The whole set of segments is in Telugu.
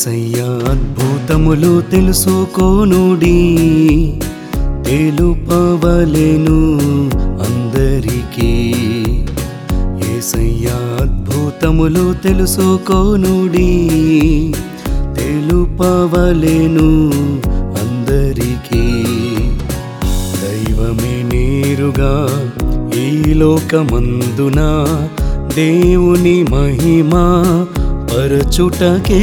ఏసయ్యా అద్భుతములు తెలుసుకోనుడి తెలుపవలెను అందరికీ ఏసయ్యా అద్భుతములు తెలుసుకోనుడి తెలుపవలెను అందరికీ దైవమే నేరుగా ఈ లోకమందున దేవుని మహిమ పరచుటకే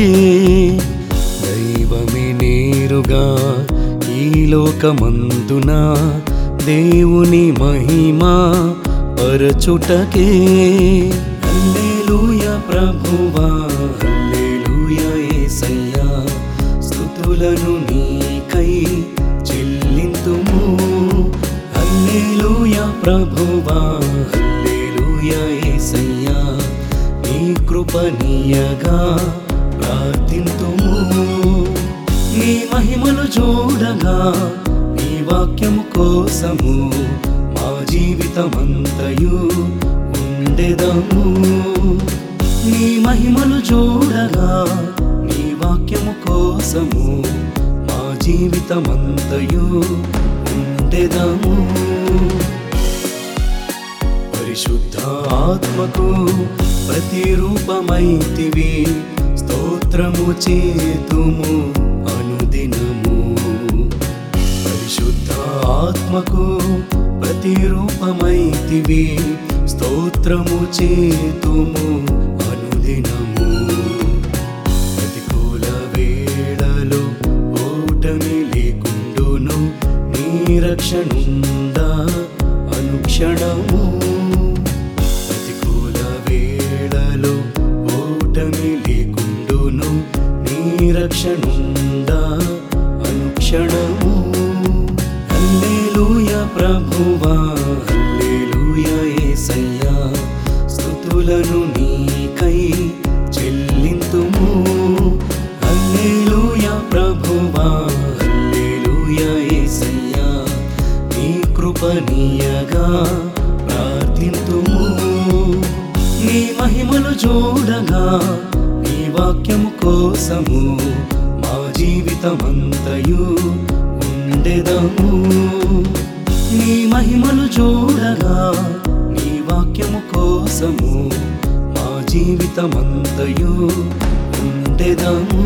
దైవమే నేరుగా ఈ లోకమందున దేవుని మహిమ పరచుటకే హల్లెలూయా ప్రభువా హల్లెలూయా యేసయ్యా స్తుతులను నీకై చెల్లింతుము హల్లెలూయా ప్రభువా హల్లెలూయా యేసయ్యా నీ కృపనీయగా ప్రార్థింతుము నీ మహిమలు చూడగా నీ వాక్యము కోసము మా జీవితమంతయు ఉండెదము నీ మహిమలు చూడగా నీ వాక్యము కోసము మా జీవితమంతయు ఉండెదము పరిశుద్ధ ఆత్మకు ప్రతిరూపమైతివి స్తోత్రము చేతుము అనుదినము పరిశుద్ధ ఆత్మకు ప్రతిరూపమైతివి స్తోత్రము చేతుము అనుదినము ప్రతికూల వేళలో ఓటమి లేకుండును నీ రక్షణుందా అనుక్షణము ప్రతికూల వేళలో ఓటమి లేకుండును నీ రక్షణుందా అనుక్షణము హల్లెలూయా ప్రభువా హల్లెలూయా యేసయ్యా స్తుతులను నీకై చెల్లింతుము హల్లెలూయా ప్రభువా హల్లెలూయా యేసయ్యా నీ కృపనీయగా ప్రార్థింతుము నీ మహిమలు చూడగా నీ వాక్యము కోసము మా జీవితమంతయు ఉండెదము నీ మహిమలు చూడగా నీ వాక్యము కోసము మా జీవితమంతయు ఉండెదము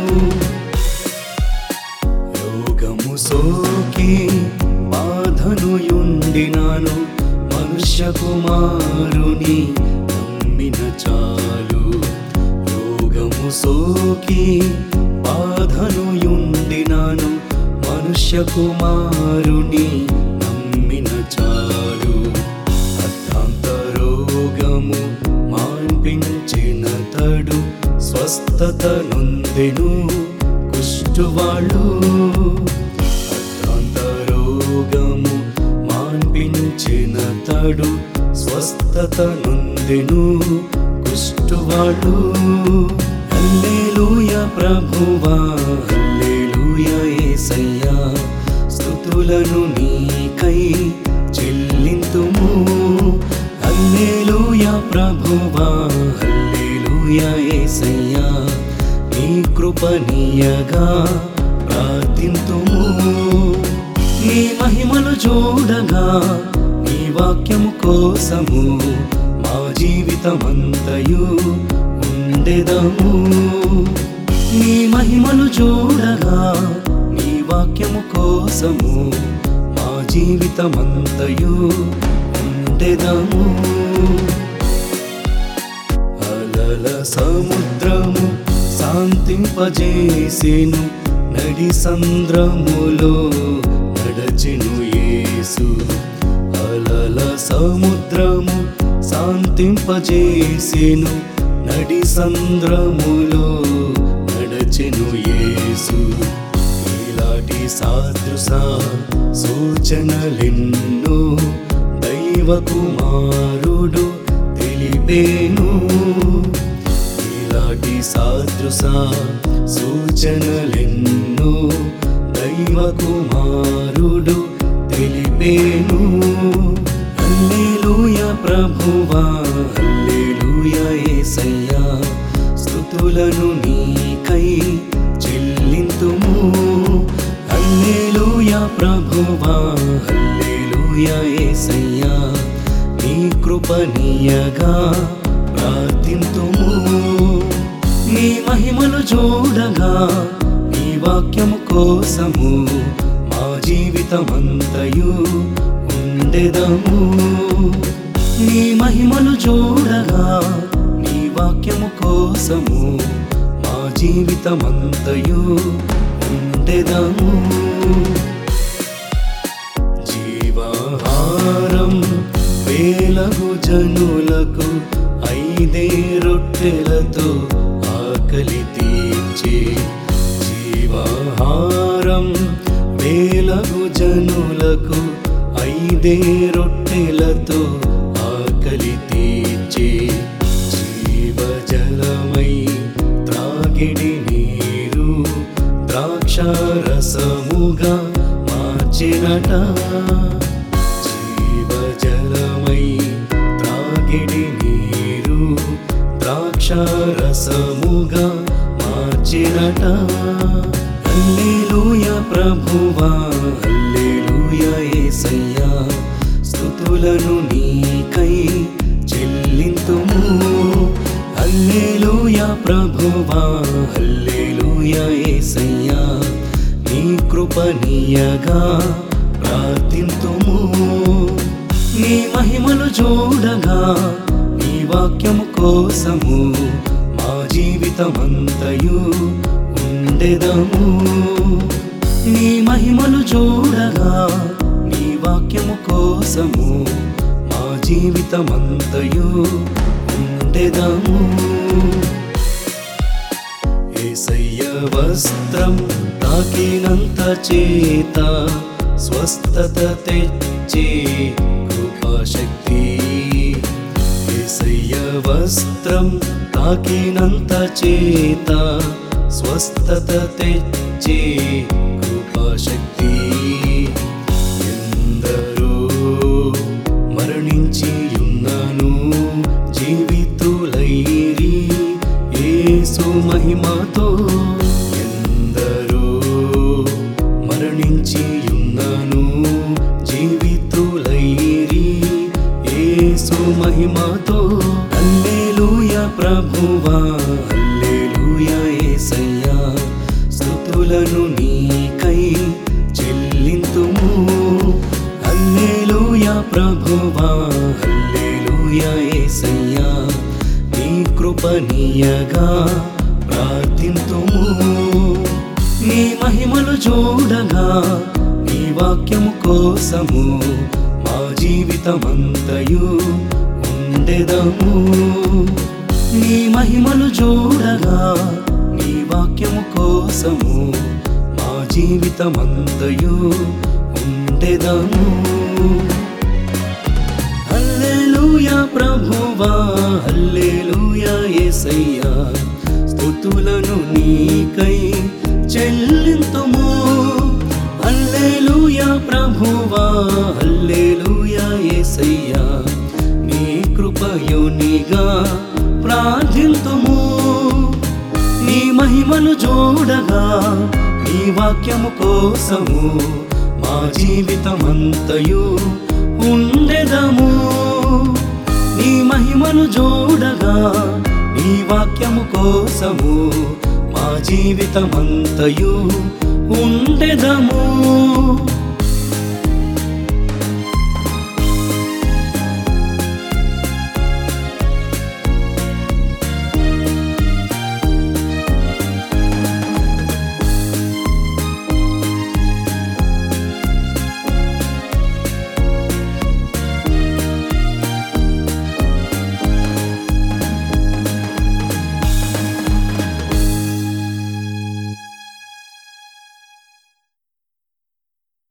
రోగము సోకి బాధనుయుండినాను మనుష్య కుమారుని నమ్మిన చాలు రోగము సోకి బాధనుయుండినాను మనుష్య కుమారుని నమ్మిన చాలు అర్థాంత రోగము మాన్పించిన తడు స్వస్థత నొందెను కుష్టువాళ్ళు అర్థాంత రోగము మాన్పించిన తడు స్వస్థత నొందెను కుష్టువాళ్ళు హల్లెలూయా ప్రభువా హల్లెలూయా యేసయ్యా స్తుతులను నీకై చెల్లింతుము హల్లెలూయా ప్రభువా హల్లెలూయా యేసయ్యా నీ కృపనీయగా ప్రార్థింతుము నీ మహిమలు చూడగా నీ వాక్యము కోసము మా జీవితమంతయు ఉండెదము నీ మహిమలు చూడగా నీ వాక్యము కోసము మా జీవితమంతయు ఉండెదము అలల సముద్రము శాంతింపజేసేను నడి సంద్రములో నడచెను యేసు అలల సముద్రము శాంతింపజేసేను నడి సంద్రములో నడచెను యేసు ఇలాంటి సాదృశ సూచనలెన్నో దైవ కుమారుడు తెలిపేను ఇలాంటి సాదృశ సూచనలెన్నో దైవ కుమారుడు తెలిపేను హల్లెలూయా ప్రభువా హల్లెలూయా యేసయ్యా స్తుతులను నీకై హల్లెలూయా ప్రభువా హల్లెలూయా యేసయ్యా నీ కృపనీయగా ప్రార్థింతుము నీ మహిమలు చూడగా నీ వాక్యము కోసము మా జీవితమంతయు ఉండెదము నీ మహిమలు చూడగా నీ వాక్యము కోసము మా జీవితమంతయు ఉండెదము జీవాహారం వేలగు జనులకు ఐదే రొట్టెలతో ఆకలి తీర్చే జీవాహారం వేలగు జనులకు ఐదే రొట్టెలతో ఆకలి తీర్చే జీవజలమై త్రాగిడి నీరు ద్రాక్షారసముగా మార్చినట జీవజలమై త్రాగిడి నీరు ద్రాక్షారసముగా మార్చినట హల్లెలూయా ప్రభువా హల్లెలూయా యేసయ్యా స్తుతులను నీకై చెల్లింతుము హల్లెలూయా ప్రభువా హల్లెలూయా యేసయ్యా నీ కృపనీయగా ప్రార్థింతుము నీ మహిమలు చూడగా నీ వాక్యము కోసము మా జీవితమంతయు ఉండెదము నీ మహిమలు చూడగా నీ వాక్యము కోసము మా జీవితమంతయు ఉండెదము ఏసయ్య వస్త్రం తాకినంత చేత స్వస్థత తెచ్చే కృపాశక్తి ఏసయ్య వస్త్రం తాకినంత చేత స్వస్థత తెచ్చే కృపాశక్తి ఎందరో మరణించి ఉన్నాను జీవితులైరి యేసు మహిమతో ఎందరో మరణించి ఉన్నాను జీవితులైరి యేసు మహిమతో హల్లెలూయా ప్రభువా హల్లెలూయా యేసయ్యా స్తుతులను నీకై చెల్లింతుము హల్లెలూయా ప్రభువా హల్లెలూయా యేసయ్యా నీ కృపనీయగా ప్రార్థింతుము నీ మహిమలు చూడగా నీ వాక్యము కోసము మా జీవితమంతయు ఉండెదము నీ మహిమలు చూడగా నీ వాక్యము కోసము మా జీవితమంతయు ఉండెదము హల్లెలూయా ప్రభువా హల్లెలూయా యేసయ్యా స్తుతులను నీకై చెల్లింతుము హల్లెలూయా ప్రభువా హల్లెలూయా యేసయ్యా నీ కృపయునిగా ప్రార్థింతుము నీ మహిమను చూడగా నీ వాక్యము కోసము మా జీవితమంతయు ఉండెదము నీ మహిమను చూడగా నీ వాక్యము కోసము మా జీవితమంతయు ఉండెదము